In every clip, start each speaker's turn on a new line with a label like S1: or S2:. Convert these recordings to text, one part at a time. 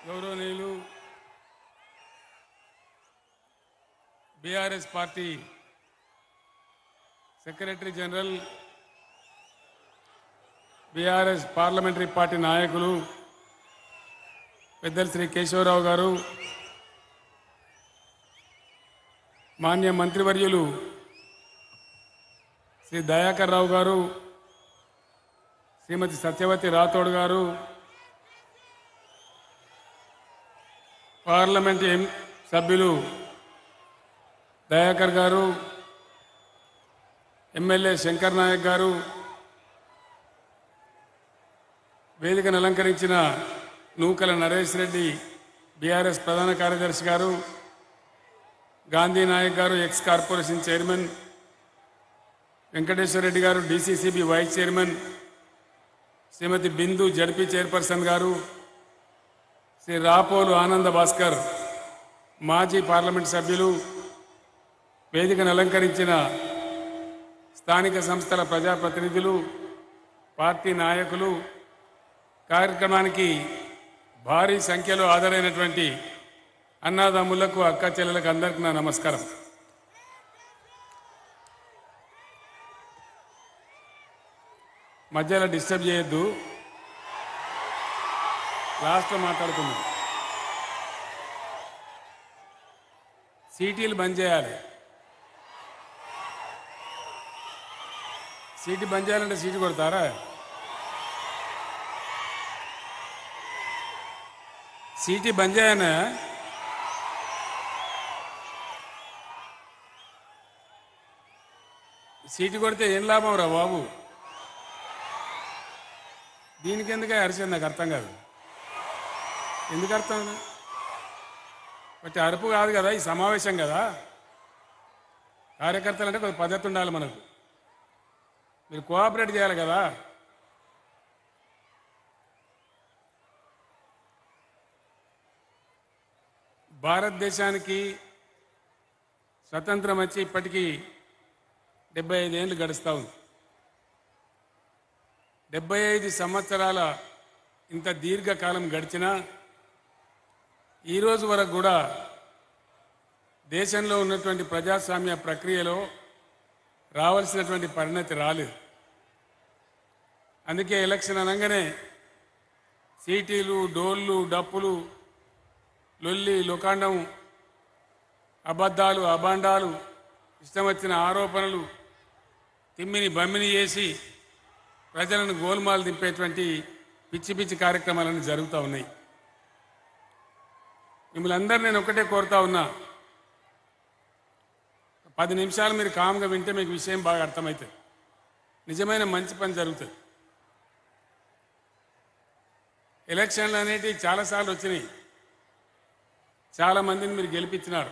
S1: గౌరవనీయులు BRS party secretary general BRS parliamentary party నాయకులు పెద్దలు శ్రీ కేశవరావు గారు మాన్య మంత్రివర్యులు శ్రీ దయాకర్ రావు గారు శ్రీమతి సత్యవతి రాథోడ్ గారు పార్లమెంట్ ఎం సభ్యులు దయాకర్ గారు ఎమ్మెల్యే శంకర్ నాయక్ గారు వేదికను అలంకరించిన నూకల నరేష్ రెడ్డి బీఆర్ఎస్ ప్రధాన కార్యదర్శి గారు గాంధీ నాయక్ గారు ex corporation chairman Venkateswara Reddy గారు DCCB vice chairman Shrimati Bindu ZP chairperson గారు శ్రీ రాపోలు ఆనంద భాస్కర్ మాజీ పార్లమెంట్ సభ్యులు వేదికను అలంకరించిన స్థానిక సంస్థల ప్రజాప్రతినిధులు పార్టీ నాయకులు కార్యక్రమానికి భారీ సంఖ్యలో హాజరైనటువంటి అన్నాదమ్ములకు అక్క చెల్లెలకు అందరికీ నా నమస్కారం మధ్యలో డిస్టర్బ్ చేయొద్దు లాస్ట్లో మాట్లాడుకుందాం సీటీలు బంద్ చేయాలి సీటు బంద్ చేయాలంటే సీటు కొడతారా సీటీ బంద్ చేయనా సీటు కొడితే ఏం లాభం రా బాబు దీనికి ఎందుకే అరిచింది నాకు అర్థం కాదు ఎందుకు అర్థం కాదు? బట్టి అరుపు కాదు కదా ఈ సమావేశం కదా కార్యకర్తలు అంటే కొద్ది పద్ధతి ఉండాలి మనకు మీరు కోఆపరేట్ చేయాలి కదా భారతదేశానికి స్వతంత్రం వచ్చి ఇప్పటికీ డెబ్బై ఐదేళ్ళు గడుస్తూ ఉంది డెబ్బై ఐదు సంవత్సరాల ఇంత దీర్ఘకాలం గడిచినా ఈరోజు వరకు కూడా దేశంలో ఉన్నటువంటి ప్రజాస్వామ్య ప్రక్రియలో రావాల్సినటువంటి పరిణతి రాలేదు అందుకే ఎలక్షన్ అనగానే సీటీలు డోళ్ళు డప్పులు లొల్లి లుకాండం అబద్ధాలు అబాండాలు ఇష్టం వచ్చిన ఆరోపణలు తిమ్మిని బమ్మిని చేసి ప్రజలను గోల్మాలు దింపేటువంటి పిచ్చి పిచ్చి కార్యక్రమాలన్నీ జరుగుతూ ఉన్నాయి మిమ్మల్ని అందరు నేను ఒకటే కోరుతా ఉన్నా పది నిమిషాలు మీరు కామ్గా వింటే మీకు విషయం బాగా అర్థమవుతుంది నిజమైన మంచి పని జరుగుతుంది ఎలక్షన్లు అనేటివి చాలాసార్లు వచ్చినాయి చాలా మందిని మీరు గెలిపించినారు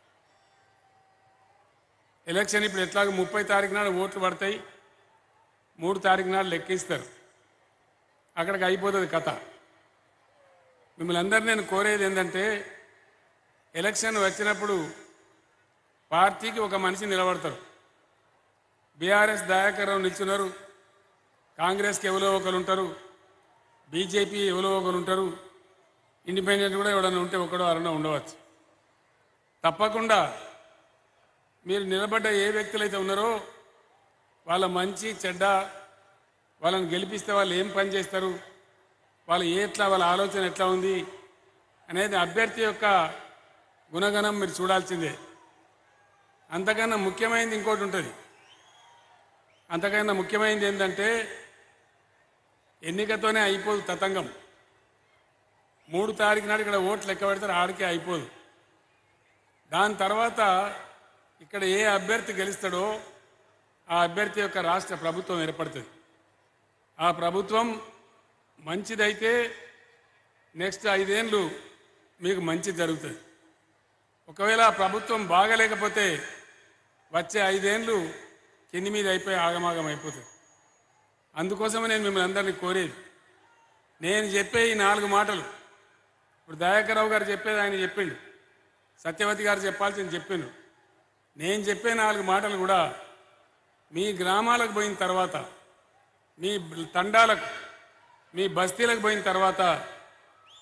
S1: ఎలక్షన్ ఇప్పుడు ఎట్లాగో ముప్పై తారీఖు నాడు ఓట్లు పడతాయి మూడు తారీఖు నాడు లెక్కిస్తారు అక్కడికి అయిపోతుంది కథ మిమ్మల్ని అందరు నేను కోరేది ఏంటంటే ఎలక్షన్ వచ్చినప్పుడు పార్టీకి ఒక మనిషి నిలబడతారు బీఆర్ఎస్ దయాకర్ రావు నిల్చున్నారు కాంగ్రెస్కి ఎవరో ఒకరు ఉంటారు బీజేపీ ఎవరో ఒకరు ఉంటారు ఇండిపెండెంట్ కూడా ఎవడన్నా ఉంటే ఒకడో అరనో ఉండవచ్చు తప్పకుండా మీరు నిలబడ్డ ఏ వ్యక్తులైతే ఉన్నారో వాళ్ళ మంచి చెడ్డ వాళ్ళని గెలిపిస్తే వాళ్ళు ఏం పని చేస్తారు వాళ్ళు ఎట్లా వాళ్ళ ఆలోచన ఎట్లా ఉంది అనేది అభ్యర్థి యొక్క గుణగణం మీరు చూడాల్సిందే అంతకన్నా ముఖ్యమైనది ఇంకోటి ఉంటుంది అంతకన్నా ముఖ్యమైనది ఏంటంటే ఎన్నికతోనే అయిపోదు తతంగం మూడు తారీఖు నాడు ఇక్కడ ఓట్లు లెక్క పెడతారు ఆడికే అయిపోదు దాని తర్వాత ఇక్కడ ఏ అభ్యర్థి గెలుస్తాడో ఆ అభ్యర్థి యొక్క రాష్ట్ర ప్రభుత్వం ఏర్పడుతుంది ఆ ప్రభుత్వం మంచిదైతే నెక్స్ట్ ఐదేళ్ళు మీకు మంచి జరుగుతుంది ఒకవేళ ఆ ప్రభుత్వం బాగలేకపోతే వచ్చే ఐదేళ్ళు కింది మీద అయిపోయి ఆగమాగం అయిపోతుంది అందుకోసమే నేను మిమ్మల్ని అందరినీ కోరేది నేను చెప్పే ఈ నాలుగు మాటలు ఇప్పుడు దయాకర్ రావు గారు చెప్పేది ఆయన చెప్పిండు సత్యవతి గారు చెప్పాల్సింది చెప్పిండు నేను చెప్పే నాలుగు మాటలు కూడా మీ గ్రామాలకు పోయిన తర్వాత మీ తండాలకు మీ బస్తీలకు పోయిన తర్వాత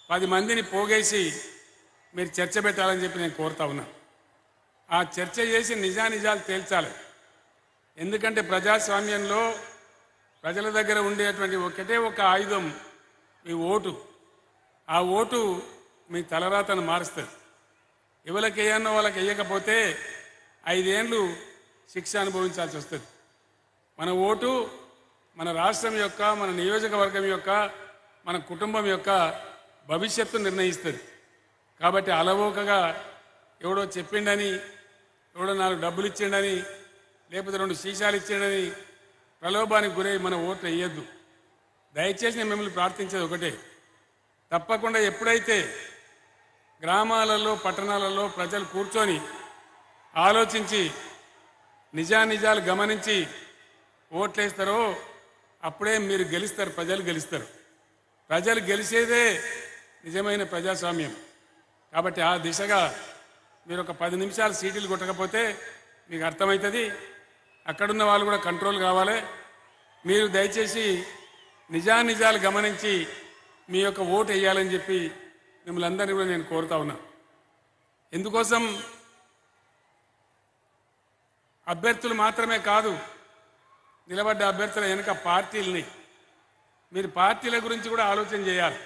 S1: పది మందిని పోగేసి మీరు చర్చ పెట్టాలని చెప్పి నేను కోరుతా ఉన్నా ఆ చర్చ చేసి నిజానిజాలు తేల్చాలి ఎందుకంటే ప్రజాస్వామ్యంలో ప్రజల దగ్గర ఉండేటువంటి ఒకటే ఒక ఆయుధం మీ ఓటు ఆ ఓటు మీ తలరాతను మారుస్తుంది ఎవరికి వేయన్నో వాళ్ళకి వేయకపోతే ఐదేళ్ళు శిక్ష అనుభవించాల్సి వస్తుంది మన ఓటు మన రాష్ట్రం యొక్క మన నియోజకవర్గం యొక్క మన కుటుంబం యొక్క భవిష్యత్తు నిర్ణయిస్తుంది కాబట్టి అలవోకగా ఎవడో చెప్పిండని ఎవడో నాలుగు డబ్బులు ఇచ్చిండని లేకపోతే రెండు సీసాలు ఇచ్చిండని ప్రలోభానికి గురై మన ఓట్లు వేయద్దు దయచేసి నేను మిమ్మల్ని ప్రార్థించేది ఒకటే తప్పకుండా ఎప్పుడైతే గ్రామాలలో పట్టణాలలో ప్రజలు కూర్చొని ఆలోచించి నిజానిజాలు గమనించి ఓట్లేస్తారో అప్పుడే మీరు గెలుస్తారు ప్రజలు గెలుస్తారు ప్రజలు గెలిచేదే నిజమైన ప్రజాస్వామ్యం కాబట్టి ఆ దిశగా మీరు ఒక పది నిమిషాలు సీటీలు కొట్టకపోతే మీకు అర్థమవుతుంది అక్కడున్న వాళ్ళు కూడా కంట్రోల్ కావాలి మీరు దయచేసి నిజానిజాలు గమనించి మీ యొక్క ఓటు వేయాలని చెప్పి మిమ్మల్ని అందరినీ కూడా నేను కోరుతా ఉన్నా ఎందుకోసం అభ్యర్థులు మాత్రమే కాదు నిలబడ్డ అభ్యర్థుల వెనుక పార్టీలని మీరు పార్టీల గురించి కూడా ఆలోచన చేయాలి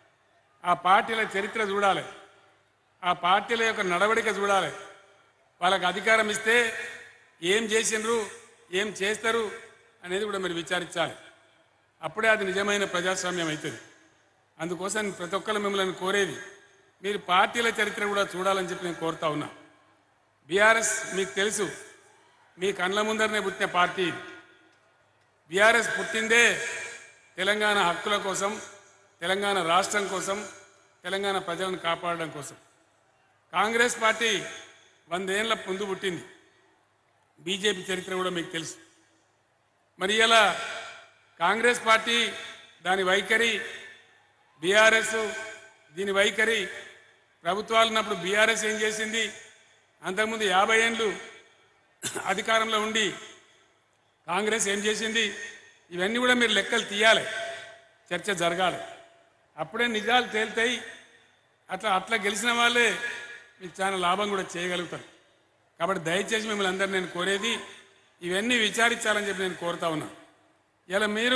S1: ఆ పార్టీల చరిత్ర చూడాలి ఆ పార్టీల యొక్క నడవడిక చూడాలి వాళ్ళకి అధికారం ఇస్తే ఏం చేసిండ్రు ఏం చేస్తారు అనేది కూడా మీరు విచారించాలి అప్పుడే అది నిజమైన ప్రజాస్వామ్యం అవుతుంది అందుకోసం ప్రతి ఒక్కరు మిమ్మల్ని కోరేది మీరు పార్టీల చరిత్ర కూడా చూడాలని చెప్పి నేను కోరుతా ఉన్నా బీఆర్ఎస్ మీకు తెలుసు మీ కండ్ల ముందరనే పుట్టిన పార్టీ ఇది. బీఆర్ఎస్ పుట్టిందే తెలంగాణ హక్కుల కోసం తెలంగాణ రాష్ట్రం కోసం తెలంగాణ ప్రజలను కాపాడడం కోసం కాంగ్రెస్ పార్టీ వందేళ్ల ముందు పుట్టింది బీజేపీ చరిత్ర కూడా మీకు తెలుసు మరి ఇలా కాంగ్రెస్ పార్టీ దాని వైఖరి బీఆర్ఎస్ దీని వైఖరి ప్రభుత్వాలు ఉన్నప్పుడు బీఆర్ఎస్ ఏం చేసింది అంతకుముందు యాభై ఏండ్లు అధికారంలో ఉండి కాంగ్రెస్ ఏం చేసింది ఇవన్నీ కూడా మీరు లెక్కలు తీయాలి చర్చ జరగాలి అప్పుడే నిజాలు తేలుతాయి అట్లా అట్లా గెలిచిన వాళ్ళే మీకు చాలా లాభం కూడా చేయగలుగుతారు కాబట్టి దయచేసి మిమ్మల్ని అందరూ నేను కోరేది ఇవన్నీ విచారించాలని చెప్పి నేను కోరుతా ఉన్నా ఇలా మీరు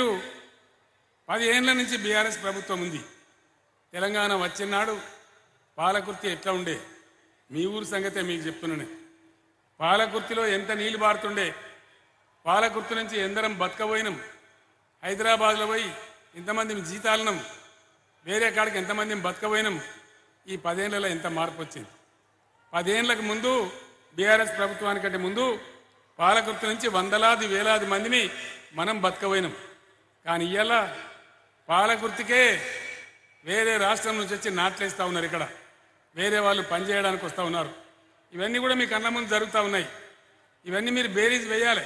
S1: పది ఏండ్ల నుంచి బీఆర్ఎస్ ప్రభుత్వం ఉంది తెలంగాణ వచ్చినాడు పాలకుర్తి ఎట్లా ఉండే మీ ఊరు సంగతే మీకు చెప్తున్నాను పాలకుర్తిలో ఎంత నీళ్లు బారుతుండే పాలకుర్తి నుంచి ఎందరం బతకబోయినాం హైదరాబాద్లో పోయి ఇంతమంది జీతాలనం వేరే కాడికి ఎంతమంది బతకబోయినాం ఈ పదేళ్లలో ఎంత మార్పు వచ్చింది పదేళ్లకు ముందు బీఆర్ఎస్ ప్రభుత్వానికంటే ముందు పాలకుర్తి నుంచి వందలాది వేలాది మందిని మనం బతకబోయినాం కానీ ఇవాళ పాలకుర్తికే వేరే రాష్ట్రం నుంచి వచ్చి నాట్లేస్తూ ఉన్నారు ఇక్కడ వేరే వాళ్ళు పనిచేయడానికి వస్తూ ఉన్నారు ఇవన్నీ కూడా మీ కళ్ళ ముందు జరుగుతూ ఉన్నాయి ఇవన్నీ మీరు బేరీజ్ వేయాలి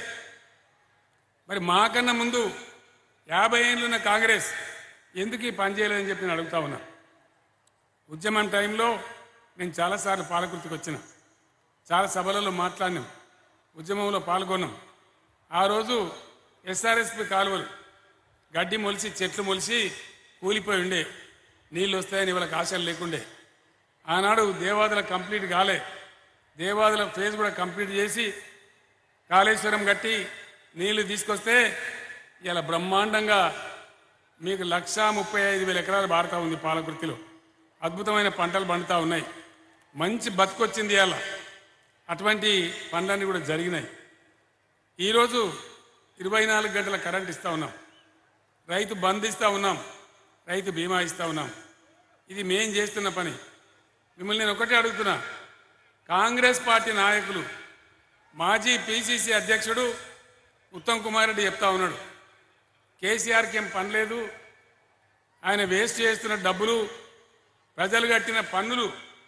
S1: మరి మాకన్నా ముందు యాభై ఏళ్ళున్న కాంగ్రెస్ ఎందుకు ఈ పని చేయలేదని చెప్పి నేను అడుగుతా ఉన్నా ఉద్యమం టైంలో నేను చాలాసార్లు పాలకుర్తికి వచ్చిన చాలా సభలలో మాట్లాడినాం ఉద్యమంలో పాల్గొన్నాం ఆ రోజు ఎస్ఆర్ఎస్పి కాలువలు గడ్డి మొలిసి చెట్లు మొలిసి కూలిపోయి ఉండే నీళ్ళు వస్తాయని వాళ్ళకి ఆశలు లేకుండే ఆనాడు దేవాదుల కంప్లీట్ కాలే దేవాదుల ఫేజ్ కూడా కంప్లీట్ చేసి కాళేశ్వరం కట్టి నీళ్లు తీసుకొస్తే ఇలా బ్రహ్మాండంగా మీకు లక్షా ముప్పై ఐదు వేల ఎకరాలు బారుతా ఉంది పాలకృతిలో అద్భుతమైన పంటలు పండుతా ఉన్నాయి మంచి బతుకొచ్చింది ఇవాళ అటువంటి పనులన్నీ కూడా జరిగినాయి ఈరోజు ఇరవై నాలుగు గంటల కరెంట్ ఇస్తా ఉన్నాం రైతు బంద్ ఇస్తా ఉన్నాం రైతు బీమా ఇస్తా ఉన్నాం ఇది మేం చేస్తున్న పని మిమ్మల్ని నేను ఒకటే అడుగుతున్నా కాంగ్రెస్ పార్టీ నాయకులు మాజీ పిసిసి అధ్యక్షుడు ఉత్తమ్ కుమార్ రెడ్డి చెప్తా ఉన్నాడు కేసీఆర్కి ఏం పని లేదు ఆయన వేస్ట్ చేస్తున్న డబ్బులు ప్రజలు కట్టిన పన్నులు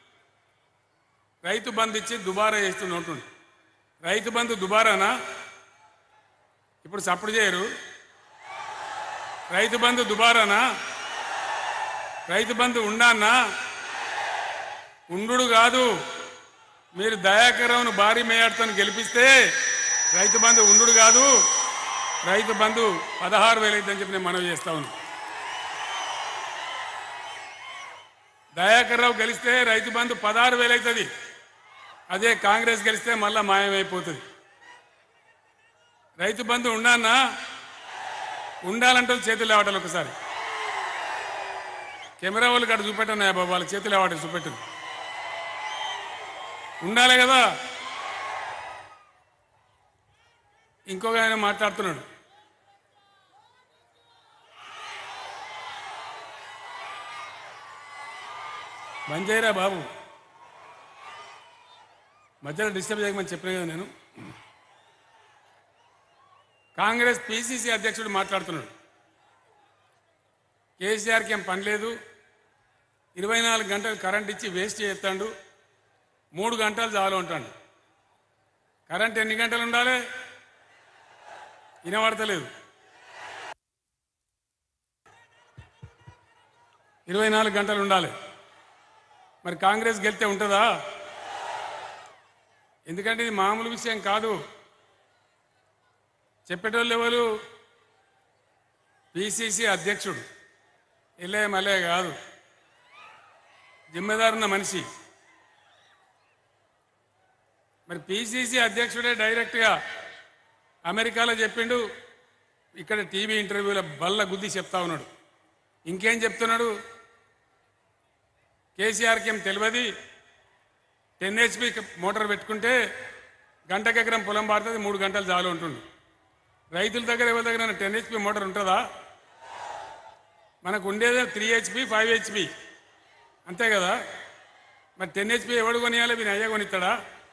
S1: రైతు బంధు ఇచ్చి దుబారా చేస్తున్న ఉంటుంది రైతు బంధు దుబారానా ఇప్పుడు సప్పుడు చేయరు రైతు బంధు దుబారానా రైతు బంధు ఉండానా ఉండు కాదు మీరు దయాకరంను భారీ మేయాడుతో గెలిపిస్తే రైతు బంధు ఉండు కాదు రైతు బంధు పదహారు వేలు అయిద్దని చెప్పి నేను మనవి చేస్తా ఉన్నాను దయాకర్ రావు గెలిస్తే రైతు బంధు పదహారు వేలు అవుతుంది అదే కాంగ్రెస్ గెలిస్తే మళ్ళా మాయమైపోతుంది రైతు బంధు ఉండానా ఉండాలంటే చేతులు లేవటాలు ఒకసారి కెమెరా వాళ్ళు కాడ చూపెట్టను బాబు వాళ్ళ చేతులు లేవటం చూపెట్టను ఉండాలి కదా ఇంకొక ఆయన మాట్లాడుతున్నాడు బంద్ చేయరా బాబు మధ్యలో డిస్టర్బ్ చేయమని చెప్పిన కదా నేను కాంగ్రెస్ పిసిసి అధ్యక్షుడు మాట్లాడుతున్నాడు కేసీఆర్కి ఏం పని లేదు ఇరవై నాలుగు గంటలు కరెంట్ ఇచ్చి వేస్ట్ చేస్తాడు మూడు గంటలు చాలు అంటాడు కరెంట్ ఎన్ని గంటలు ఉండాలి వినబడతలేదు ఇరవై నాలుగు గంటలు ఉండాలి మరి కాంగ్రెస్ గెలితే ఉంటుందా ఎందుకంటే ఇది మామూలు విషయం కాదు చెప్పేటోళ్ళు ఎవరు పిసిసి అధ్యక్షుడు ఇల్లే మలే కాదు జిమ్మెదారున్న మనిషి మరి పిసిసి అధ్యక్షుడే డైరెక్ట్గా అమెరికాలో చెప్పిండు ఇక్కడ టీవీ ఇంటర్వ్యూలో బల్ల గుద్ది చెప్తా ఉన్నాడు ఇంకేం చెప్తున్నాడు కేసీఆర్కి ఏం తెలియదు టెన్ హెచ్పి మోటార్ పెట్టుకుంటే గంటకి ఎకరం పొలం పారుతుంది మూడు గంటలు చాలు ఉంటుండు రైతుల దగ్గర ఎవరి దగ్గర టెన్ హెచ్పి మోటార్ ఉంటుందా మనకు ఉండేదే త్రీ హెచ్పి ఫైవ్ హెచ్పి అంతే కదా మరి టెన్ హెచ్పి ఎవడు కొనియాలి వీని అయ్యా కొనిస్తాడా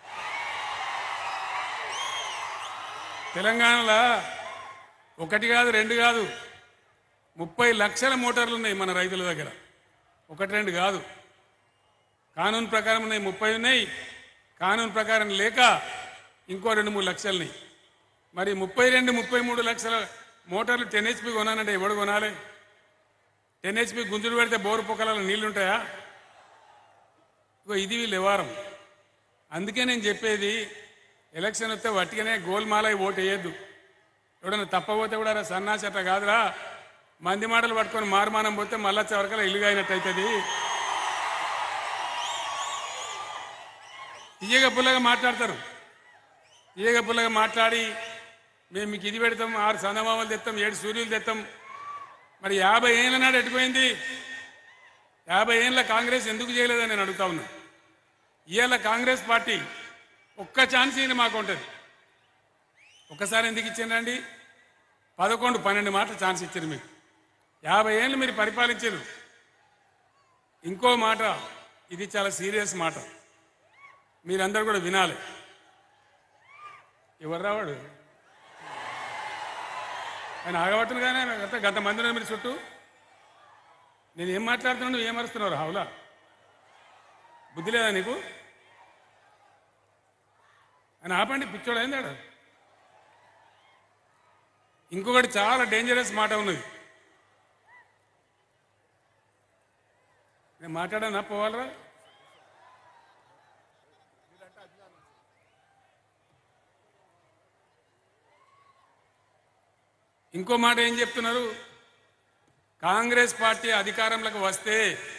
S1: తెలంగాణలో ఒకటి కాదు రెండు కాదు ముప్పై లక్షల మోటార్లు ఉన్నాయి మన రైతుల దగ్గర ఒకటి రెండు కాదు కానూన్ ప్రకారం ఉన్నాయి ముప్పై ఉన్నాయి కానూన్ ప్రకారం లేక ఇంకో రెండు మూడు లక్షలున్నాయి మరి ముప్పై రెండు ముప్పై మూడు లక్షల మోటార్లు టెన్ హెచ్పి కొనాలంటే ఎవడు కొనాలి టెన్ హెచ్పి గుంజుడు పెడితే బోరు పొక్కలలో నీళ్లు ఉంటాయా ఇగో ఇది వీళ్ళు వ్యవహారం అందుకే నేను చెప్పేది ఎలక్షన్ వస్తే వట్టిగానే గోల్మాలై ఓటు వేయద్దు ఎవడన్నా తప్పపోతే కూడా రా సన్నాసి అట్లా కాదురా మంది మాటలు పట్టుకొని మారుమానం పోతే మళ్ళా చివరికల్లా ఇల్లుగా అయినట్టు అవుతుంది తీయగా పుల్లగా మాట్లాడతారు తీయగా పుల్లగా మాట్లాడి మేము మీకు ఇది పెడతాం ఆరు సందమామలు తెస్తాం ఏడు సూర్యులు తెస్తాం మరి యాభై ఏళ్ళ నాడు ఎటుపోయింది యాభై ఏళ్ళ కాంగ్రెస్ ఎందుకు చేయలేదని నేను అడుగుతా ఉన్నా ఇవాళ కాంగ్రెస్ పార్టీ ఒక్క ఛాన్స్ ఈయన మాకు ఉంటుంది ఒక్కసారి ఎందుకు ఇచ్చిందండి పదకొండు పన్నెండు మాటలు ఛాన్స్ ఇచ్చారు మీకు యాభై ఏళ్ళు మీరు పరిపాలించారు ఇంకో మాట ఇది చాలా సీరియస్ మాట మీరందరూ కూడా వినాలి ఎవరు రావాడు ఆయన ఆగబట్టును కానీ ఆయన గత గత మంది ఉన్నారు మీరు చుట్టూ నేను ఏం మాట్లాడుతున్నాను నువ్వు ఏం అరుస్తున్నావు రావులా బుద్ధి లేదా నీకు ఆయన ఆపండి పిచ్చోడు అయిందాడు ఇంకొకటి చాలా డేంజరస్ మాట ఉన్నది నేను మాట్లాడానా పోవాలరా ఇంకో మాట ఏం చెప్తున్నారు కాంగ్రెస్ పార్టీ అధికారంలోకి వస్తే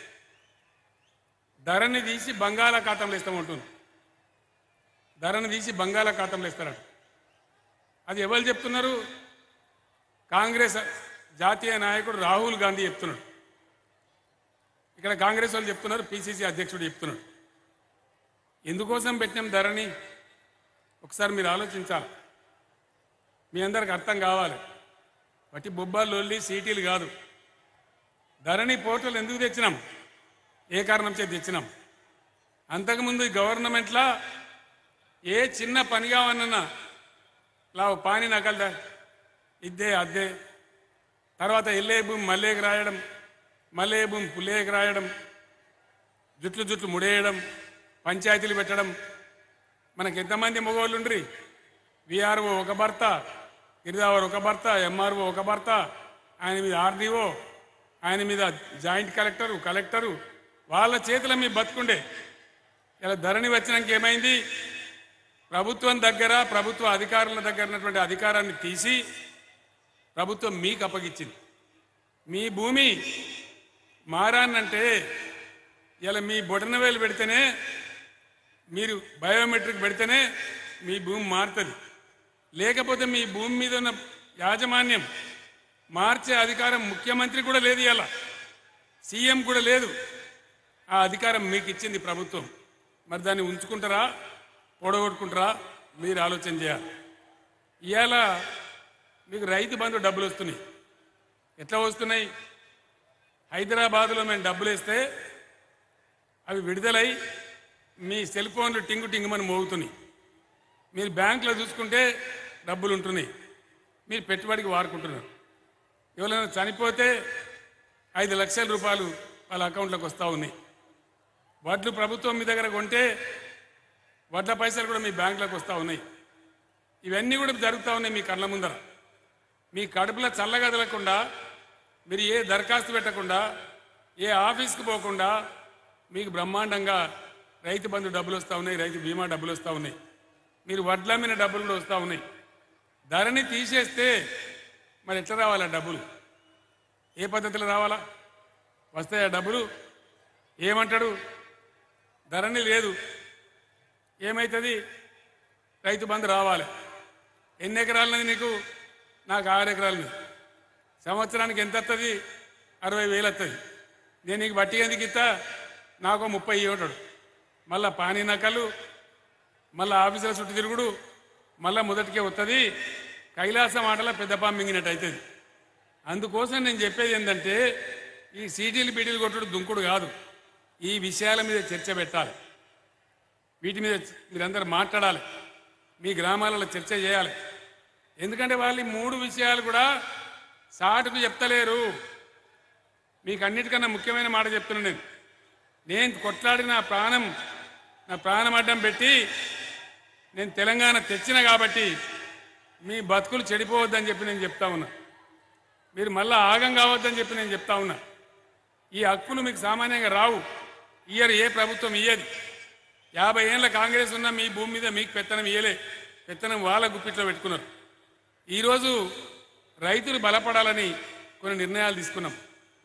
S1: ధరని తీసి బంగాళాఖాతంలో ఇస్తామంటుంది ధరని తీసి బంగాళాఖాతంలో ఇస్తారట అది ఎవరు చెప్తున్నారు కాంగ్రెస్ జాతీయ నాయకుడు రాహుల్ గాంధీ చెప్తున్నాడు ఇక్కడ కాంగ్రెస్ వాళ్ళు చెప్తున్నారు పిసిసి అధ్యక్షుడు చెప్తున్నాడు ఎందుకోసం పెట్టినాం ధరని ఒకసారి మీరు ఆలోచించాలి మీ అందరికి అర్థం కావాలి వట్టి బొబ్బాలు లొల్లి సీటీలు కాదు ధరణి పోర్టల్ ఎందుకు తెచ్చినాం ఏ కారణం చేతి తెచ్చినాం అంతకుముందు ఈ గవర్నమెంట్లా ఏ చిన్న పని కావన్నా లావు పాని నకల్దా ఇద్దే అద్దే తర్వాత ఎల్లే భూమి మల్లేకి రాయడం మల్లే భూమి పుల్లేకి రాయడం జుట్లు జుట్లు ముడేయడం పంచాయతీలు పెట్టడం మనకి ఎంతమంది మగవాళ్ళు ఉండ్రి విఆర్ఓ ఒక భర్త గిరిదావర్ ఒక భర్త ఎంఆర్ఓ ఒక భర్త ఆయన మీద ఆర్డీఓ ఆయన మీద జాయింట్ కలెక్టరు కలెక్టరు వాళ్ళ చేతుల మీ బతుకుండే ఇలా ధరణి వచ్చినాక ఏమైంది ప్రభుత్వం దగ్గర ప్రభుత్వ అధికారుల దగ్గర ఉన్నటువంటి అధికారాన్ని తీసి ప్రభుత్వం మీకు అప్పగించింది మీ భూమి మారానంటే ఇలా మీ బొటన వేలు పెడితేనే మీరు బయోమెట్రిక్ పెడితేనే మీ భూమి మారుతుంది లేకపోతే మీ భూమి మీద ఉన్న యాజమాన్యం మార్చే అధికారం ముఖ్యమంత్రి కూడా లేదు ఇలా సీఎం కూడా లేదు ఆ అధికారం మీకు ఇచ్చింది ప్రభుత్వం మరి దాన్ని ఉంచుకుంటారా పొడగొట్టుకుంటారా మీరు ఆలోచన చేయాలి ఇవాళ మీకు రైతు బంధు డబ్బులు వస్తున్నాయి ఎట్లా వస్తున్నాయి హైదరాబాదులో మేము డబ్బులు వేస్తే అవి విడుదలై మీ సెల్ ఫోన్లు టింగు టింగుమని మోగుతున్నాయి మీరు బ్యాంకులో చూసుకుంటే డబ్బులు ఉంటున్నాయి మీరు పెట్టుబడికి వాడుకుంటున్నారు ఎవరైనా చనిపోతే ఐదు లక్షల రూపాయలు వాళ్ళ అకౌంట్లోకి వస్తూ ఉన్నాయి వడ్లు ప్రభుత్వం మీ దగ్గర కొంటే వడ్ల పైసలు కూడా మీ బ్యాంకులోకి వస్తూ ఉన్నాయి ఇవన్నీ కూడా జరుగుతూ ఉన్నాయి మీ కళ్ళ ముందర మీ కడుపులో చల్లగదలకుండా మీరు ఏ దరఖాస్తు పెట్టకుండా ఏ ఆఫీస్కి పోకుండా మీకు బ్రహ్మాండంగా రైతు బంధు డబ్బులు వస్తూ ఉన్నాయి రైతు బీమా డబ్బులు వస్తూ ఉన్నాయి మీరు వడ్ల మీద డబ్బులు కూడా వస్తూ ఉన్నాయి ధరని తీసేస్తే మరి ఎట్లా రావాలా డబ్బులు ఏ పద్ధతిలో రావాలా వస్తాయా డబ్బులు ఏమంటాడు ధరని లేదు ఏమవుతుంది రైతు బంధు రావాలి ఎన్ని ఎకరాలన్నది నీకు నాకు ఆరు ఎకరాలు సంవత్సరానికి ఎంత వస్తుంది అరవై వేలు వస్తుంది నేను నీకు బట్టి ఎందుకు ఇస్తా నాకు ముప్పై ఇవ్వటాడు మళ్ళా పానీ నకలు మళ్ళా ఆఫీసుల చుట్టూ తిరుగుడు మళ్ళా మొదటికే వస్తుంది కైలాసం ఆటలో పెద్ద పాము మింగినట్టు అవుతుంది అందుకోసం నేను చెప్పేది ఏంటంటే ఈ సీడీలు బీడీలు కొట్టుడు దుంకుడు కాదు ఈ విషయాల మీద చర్చ పెట్టాలి వీటి మీద మీరందరూ మాట్లాడాలి మీ గ్రామాలలో చర్చ చేయాలి ఎందుకంటే వాళ్ళు ఈ మూడు విషయాలు కూడా సాటుకు చెప్తలేరు మీకు అన్నిటికన్నా ముఖ్యమైన మాట చెప్తున్నాను నేను నేను కొట్లాడి నా ప్రాణం నా ప్రాణం అడ్డం పెట్టి నేను తెలంగాణ తెచ్చిన కాబట్టి మీ బతుకులు చెడిపోవద్దని చెప్పి నేను చెప్తా ఉన్నా మీరు మళ్ళా ఆగం కావద్దని చెప్పి నేను చెప్తా ఉన్నా ఈ హక్కులు మీకు సామాన్యంగా రావు ఇయ్యరు ఏ ప్రభుత్వం ఇయ్యది యాభై ఏళ్ళ కాంగ్రెస్ ఉన్న మీ భూమి మీద మీకు పెత్తనం ఇయ్యలే పెత్తనం వాళ్ళ గుప్పిట్లో పెట్టుకున్నారు ఈరోజు రైతులు బలపడాలని కొన్ని నిర్ణయాలు తీసుకున్నాం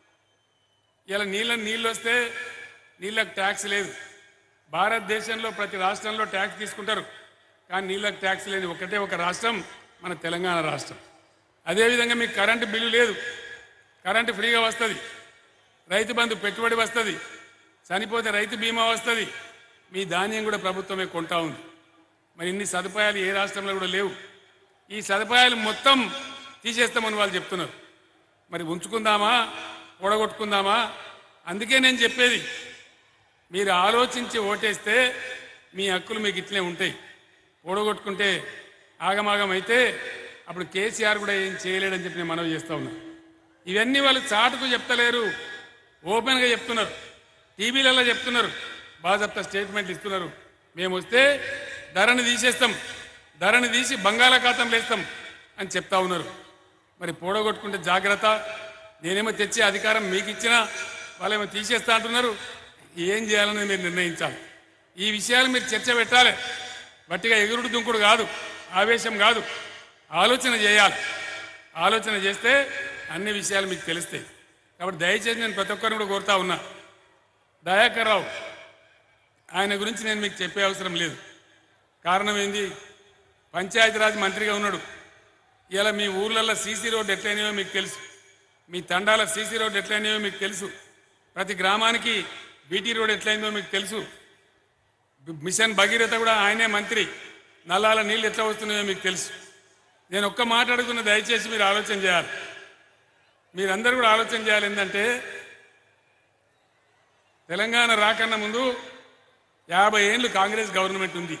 S1: ఇలా నీళ్ళ నీళ్ళు వస్తే నీళ్ళకి ట్యాక్స్ లేదు భారతదేశంలో ప్రతి రాష్ట్రంలో ట్యాక్స్ తీసుకుంటారు కానీ నీళ్ళకి ట్యాక్స్ లేని ఒకటే ఒక రాష్ట్రం మన తెలంగాణ రాష్ట్రం అదేవిధంగా మీకు కరెంటు బిల్లు లేదు కరెంటు ఫ్రీగా వస్తుంది రైతు బంధు పెట్టుబడి వస్తుంది చనిపోతే రైతు బీమా వస్తుంది మీ ధాన్యం కూడా ప్రభుత్వమే కొంటా ఉంది మరి ఇన్ని సదుపాయాలు ఏ రాష్ట్రంలో కూడా లేవు ఈ సదుపాయాలు మొత్తం తీసేస్తామని వాళ్ళు చెప్తున్నారు మరి ఉంచుకుందామా ఓడగొట్టుకుందామా అందుకే నేను చెప్పేది మీరు ఆలోచించి ఓటేస్తే మీ హక్కులు మీకు ఇట్లే ఉంటాయి ఓడగొట్టుకుంటే ఆగమాగం అయితే అప్పుడు కేసీఆర్ కూడా ఏం చేయలేడని చెప్పి నేను మనవి చేస్తా ఉన్నా ఇవన్నీ వాళ్ళు చాటుకు చెప్తలేరు ఓపెన్గా చెప్తున్నారు టీవీలలో చెప్తున్నారు బాజప్తా స్టేట్మెంట్లు ఇస్తున్నారు మేము వస్తే ధరని తీసేస్తాం ధరని తీసి బంగాళాఖాతంలో వేస్తాం అని చెప్తా ఉన్నారు మరి పోడగొట్టుకుంటే జాగ్రత్త నేనేమో తెచ్చే అధికారం మీకు ఇచ్చినా వాళ్ళేమో తీసేస్తా అంటున్నారు ఏం చేయాలని మీరు నిర్ణయించాలి ఈ విషయాలు మీరు చర్చ పెట్టాలి బట్టిగా ఎగురుడు దుంకుడు కాదు ఆవేశం కాదు ఆలోచన చేయాలి ఆలోచన చేస్తే అన్ని విషయాలు మీకు తెలుస్తాయి కాబట్టి దయచేసి నేను ప్రతి ఒక్కరిని కూడా కోరుతా ఉన్నా దయాకర్ రావు ఆయన గురించి నేను మీకు చెప్పే అవసరం లేదు కారణం ఏంది పంచాయతీరాజ్ మంత్రిగా ఉన్నాడు ఇలా మీ ఊర్లలో సీసీ రోడ్డు ఎట్లయినాయో మీకు తెలుసు మీ తండాల సీసీ రోడ్డు ఎట్లయినాయో మీకు తెలుసు ప్రతి గ్రామానికి బీటీ రోడ్ ఎట్లయిందో మీకు తెలుసు మిషన్ భగీరథ కూడా ఆయనే మంత్రి నల్లాల నీళ్ళు ఎట్లా వస్తున్నాయో మీకు తెలుసు నేను ఒక్క మాట అడుగుతున్న దయచేసి మీరు ఆలోచన చేయాలి మీరందరూ కూడా ఆలోచన చేయాలి ఏంటంటే తెలంగాణ రాకన్నా ముందు యాభై ఏళ్ళు కాంగ్రెస్ గవర్నమెంట్ ఉంది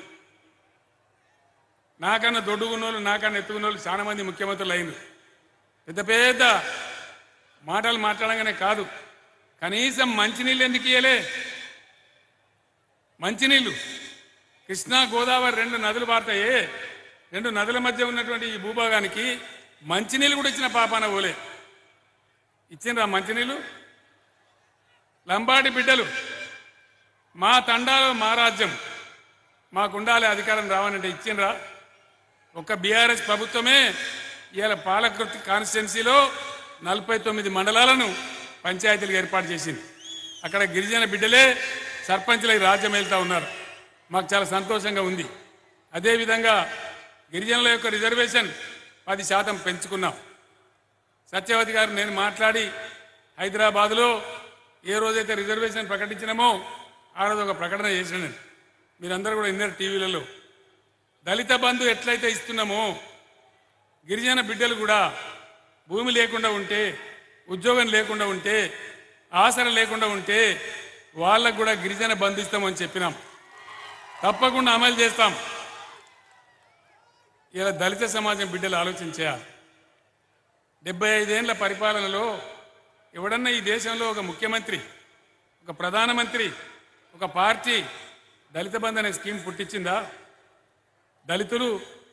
S1: నాకన్నా దొడ్డుకున్నోళ్ళు నాకన్నా ఎత్తుకున్నోళ్ళు చాలా మంది ముఖ్యమంత్రులు అయింది పెద్ద పెద్ద మాటలు మాట్లాడంగానే కాదు కనీసం మంచినీళ్ళు ఎందుకు ఇయ్యలే మంచినీళ్ళు కృష్ణా గోదావరి రెండు నదులు పారుతాయే రెండు నదుల మధ్య ఉన్నటువంటి ఈ భూభాగానికి మంచినీళ్ళు కూడా ఇచ్చిన పాపాన పోలే ఇచ్చిండ్రా మంచినీళ్ళు లంబాడి బిడ్డలు మా తండాలో మా రాజ్యం మాకుండాలి అధికారం రావాలంటే ఇచ్చిండ్రా ఒక బీఆర్ఎస్ ప్రభుత్వమే ఇవాళ పాలకృతి కాన్స్టిట్యున్సీలో నలభై తొమ్మిది మండలాలను పంచాయతీలకు ఏర్పాటు చేసింది అక్కడ గిరిజన బిడ్డలే సర్పంచ్లకి రాజ్యం వెళ్తా ఉన్నారు మాకు చాలా సంతోషంగా ఉంది అదేవిధంగా గిరిజనుల యొక్క రిజర్వేషన్ పది శాతం పెంచుకున్నాం సత్యవతి గారు నేను మాట్లాడి హైదరాబాదులో ఏ రోజైతే రిజర్వేషన్ ప్రకటించినామో ఆ రోజు ఒక ప్రకటన చేసిన నేను మీరందరూ కూడా విన్నారు టీవీలలో దళిత బంధు ఎట్లయితే ఇస్తున్నామో గిరిజన బిడ్డలు కూడా భూమి లేకుండా ఉంటే ఉద్యోగం లేకుండా ఉంటే ఆసర లేకుండా ఉంటే వాళ్ళకు కూడా గిరిజన బంధు ఇస్తామని చెప్పినాం తప్పకుండా అమలు చేస్తాం ఇలా దళిత సమాజం బిడ్డలు ఆలోచన చేయాలి డెబ్బై ఐదేళ్ల పరిపాలనలో ఎవడన్నా ఈ దేశంలో ఒక ముఖ్యమంత్రి ఒక ప్రధానమంత్రి ఒక పార్టీ దళిత బంధు అనే స్కీమ్ పుట్టించిందా దళితులు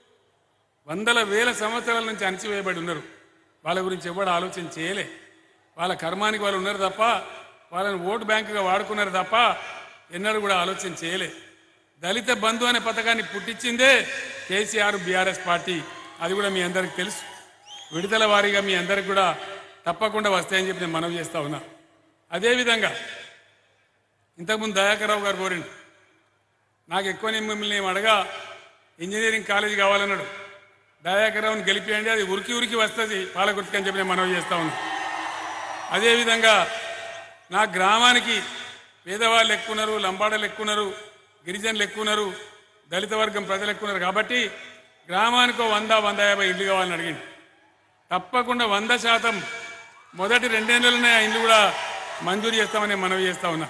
S1: వందల వేల సంవత్సరాల నుంచి అణచివేయబడి ఉన్నారు వాళ్ళ గురించి ఎవడు ఆలోచన చేయలే వాళ్ళ కర్మానికి వాళ్ళు ఉన్నారు తప్ప వాళ్ళని ఓటు బ్యాంకుగా వాడుకున్నారు తప్ప ఎన్నడూ కూడా ఆలోచన చేయలే దళిత బంధు అనే పథకాన్ని పుట్టించిందే కేసీఆర్ బీఆర్ఎస్ పార్టీ అది కూడా మీ అందరికి తెలుసు విడుదల వారీగా మీ అందరికి కూడా తప్పకుండా వస్తాయని చెప్పి నేను మనవి చేస్తా ఉన్నా అదేవిధంగా ఇంతకుముందు దయాకర్రావు గారు కోరిండు నాకు ఎక్కువ నేను మిమ్మల్ని ఏం అడగా ఇంజనీరింగ్ కాలేజీ కావాలన్నాడు దయాకర్రావుని గెలిపియండి అది ఉరికి ఉరికి వస్తుంది పాలకుర్తికి అని చెప్పి నేను మనవి చేస్తా ఉన్నా అదేవిధంగా నా గ్రామానికి పేదవాళ్ళు ఎక్కున్నారు లంబాడలు ఎక్కున్నారు గిరిజనులు ఎక్కున్నారు దళిత వర్గం ప్రజలు ఎక్కున్నారు కాబట్టి గ్రామానికి ఓ వంద వంద యాభై ఇల్లు కావాలని అడిగింది తప్పకుండా వంద శాతం మొదటి రెండేళ్లలోనే ఆ ఇల్లు కూడా మంజూరు చేస్తామని మనవి చేస్తా ఉన్నా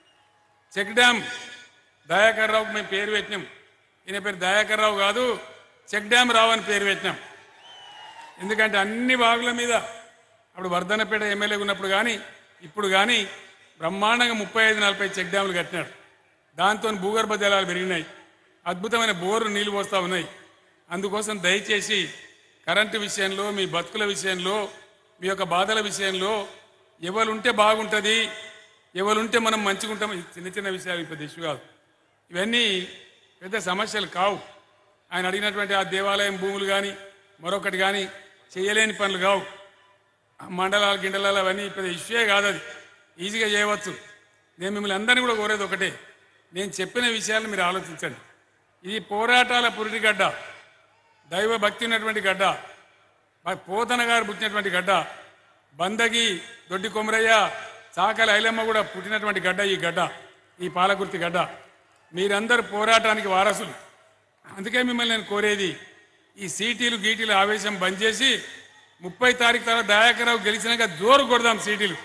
S1: చెక్ డ్యామ్ దయాకర్ రావుకి మేము పేరు పెట్టినాం ఈయన పేరు దయాకర్ రావు కాదు చెక్ డ్యామ్ రావు అని పేరు పెట్టినాం ఎందుకంటే అన్ని బాగుల మీద అప్పుడు వర్ధనపేట ఎమ్మెల్యే ఉన్నప్పుడు కానీ ఇప్పుడు కానీ బ్రహ్మాండంగా ముప్పై ఐదు నలభై చెక్ డ్యాములు కట్టినాడు దాంతో భూగర్భ జలాలు పెరిగినాయి అద్భుతమైన బోర్లు నీళ్లు పోస్తూ ఉన్నాయి అందుకోసం దయచేసి కరెంటు విషయంలో మీ బతుకుల విషయంలో మీ యొక్క బాధల విషయంలో ఎవరుంటే బాగుంటుంది ఎవరుంటే మనం మంచిగుంటాం ఇది చిన్న చిన్న విషయాలు పెద్ద ఇష్యూ కాదు ఇవన్నీ పెద్ద సమస్యలు కావు ఆయన అడిగినటువంటి ఆ దేవాలయం భూములు కానీ మరొకటి కానీ చేయలేని పనులు కావు ఆ మండలాలు గిండలాలు అవన్నీ పెద్ద ఇష్యూయే కాదు అది ఈజీగా చేయవచ్చు నేను మిమ్మల్ని అందరినీ కూడా కోరేది ఒకటే నేను చెప్పిన విషయాలను మీరు ఆలోచించండి ఇది పోరాటాల పురిటిగడ్డ దైవ భక్తి ఉన్నటువంటి గడ్డ మా- పోతన గారు పుట్టినటువంటి గడ్డ బందగి దొడ్డి కొమరయ్య చాకలి ఐలమ్మ కూడా పుట్టినటువంటి గడ్డ ఈ గడ్డ ఈ పాలకుర్తి గడ్డ మీరందరూ పోరాటానికి వారసులు అందుకే మిమ్మల్ని నేను కోరేది ఈ సీటీలు గీటీలు ఆవేశం బంద్ చేసి ముప్పై తారీఖు తర్వాత దయాకరావు గెలిచినాక జోరు కొడదాం సీటీలు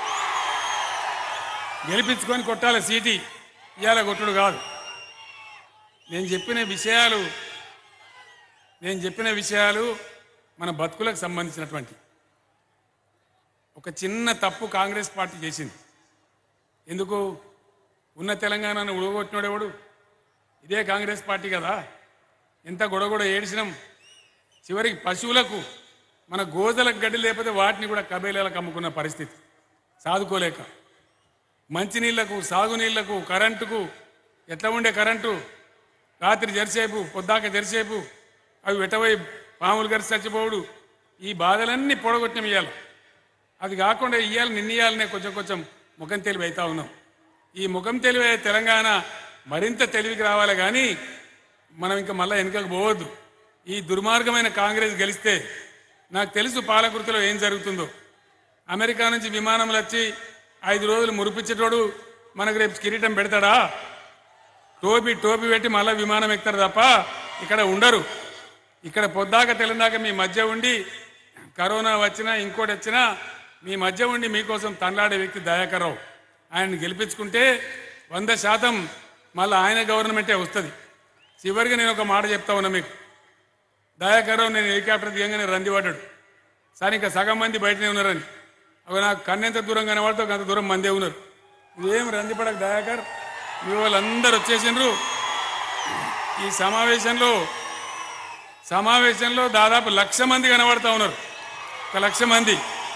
S1: గెలిపించుకొని కొట్టాలి సీటీ ఇవాళ కొట్టుడు కాదు నేను చెప్పిన విషయాలు నేను చెప్పిన విషయాలు మన బతుకులకు సంబంధించినటువంటి ఒక చిన్న తప్పు కాంగ్రెస్ పార్టీ చేసింది ఎందుకు ఉన్న తెలంగాణను ఉడగొట్టినోడెవడు ఇదే కాంగ్రెస్ పార్టీ కదా ఎంత గొడగొడ ఏడిసినాం చివరికి పశువులకు మన గోదలకు గడ్డి లేకపోతే వాటిని కూడా కబేలాలకు అమ్ముకున్న పరిస్థితి సాదుకోలేక మంచినీళ్లకు సాగునీళ్లకు కరెంటుకు ఎట్లా ఉండే కరెంటు రాత్రి జరిసేపు పొద్దాక జరిసేపు అవి వెటవై పాములు గరిచి చచ్చిపోవుడు ఈ బాధలన్నీ పొడగొట్టిన ఇయ్యాల అది కాకుండా ఇయ్యాలి నిన్నీయాలనే కొంచెం కొంచెం ముఖం తెలివి అవుతా ఉన్నాం ఈ ముఖం తెలివి అయ్యే తెలంగాణ మరింత తెలివికి రావాలి కానీ మనం ఇంకా మళ్ళీ వెనుకకు పోవద్దు ఈ దుర్మార్గమైన కాంగ్రెస్ గెలిస్తే నాకు తెలుసు పాలకృతిలో ఏం జరుగుతుందో అమెరికా నుంచి విమానంలో వచ్చి ఐదు రోజులు మురిపించేటోడు మనకు రేపు కిరీటం పెడతాడా టోపీ టోపీ పెట్టి మళ్ళీ విమానం ఎక్కుతారు తప్ప ఇక్కడ ఉండరు ఇక్కడ పొద్దాక తెలందాక మీ మధ్య ఉండి కరోనా వచ్చినా ఇంకోటి వచ్చినా మీ మధ్య ఉండి మీకోసం తన్లాడే వ్యక్తి దయాకరావు ఆయన్ని గెలిపించుకుంటే వంద శాతం మళ్ళీ ఆయన గవర్నమెంటే వస్తుంది చివరికి నేను ఒక మాట చెప్తా ఉన్నా మీకు దయాకరావు నేను హెలికాప్టర్ దిగంగానే రంది పడ్డాడు సార్ ఇంకా సగం మంది బయటనే ఉన్నారని అవి నాకు కన్నెంత దూరం కనబడితే అంత దూరం మందే ఉన్నారు ఇదేం రంది పడక దయాకర్ మీ వాళ్ళందరూ వచ్చేసిండ్రు ఈ సమావేశంలో సమావేశంలో దాదాపు లక్ష మంది కనబడతా ఉన్నారు ఒక లక్ష మంది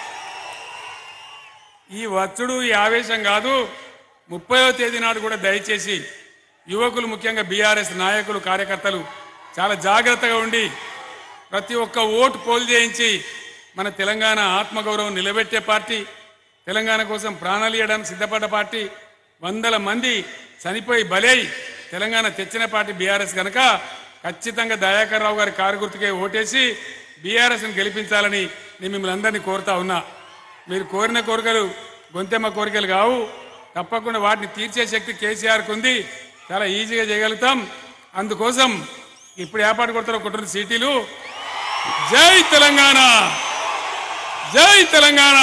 S1: ఈ వచ్చుడు ఈ ఆవేశం కాదు ముప్పైవ తేదీ నాడు కూడా దయచేసి యువకులు ముఖ్యంగా బీఆర్ఎస్ నాయకులు కార్యకర్తలు చాలా జాగ్రత్తగా ఉండి ప్రతి ఒక్క ఓటు పోలు చేయించి మన తెలంగాణ ఆత్మగౌరవం నిలబెట్టే పార్టీ తెలంగాణ కోసం ప్రాణాలు ఇవ్వడానికి సిద్ధపడ్డ పార్టీ వందల మంది చనిపోయి బలై తెలంగాణ తెచ్చిన పార్టీ బీఆర్ఎస్ కనుక ఖచ్చితంగా దయాకర్ రావు గారి కారు గుర్తుకే ఓటేసి బీఆర్ఎస్ని గెలిపించాలని నేను మిమ్మల్ని అందరినీ కోరుతా ఉన్నా మీరు కోరిన కోరికలు గొంతెమ్మ కోరికలు కావు తప్పకుండా వాటిని తీర్చే శక్తి కేసీఆర్కి ఉంది చాలా ఈజీగా చేయగలుగుతాం అందుకోసం ఇప్పుడు ఏర్పాటు కొడతారు ఒకటి రెండు సీటీలు జై తెలంగాణ జై తెలంగాణ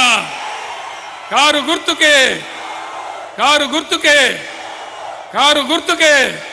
S1: కారు గుర్తుకే కారు గుర్తుకే కారు గుర్తుకే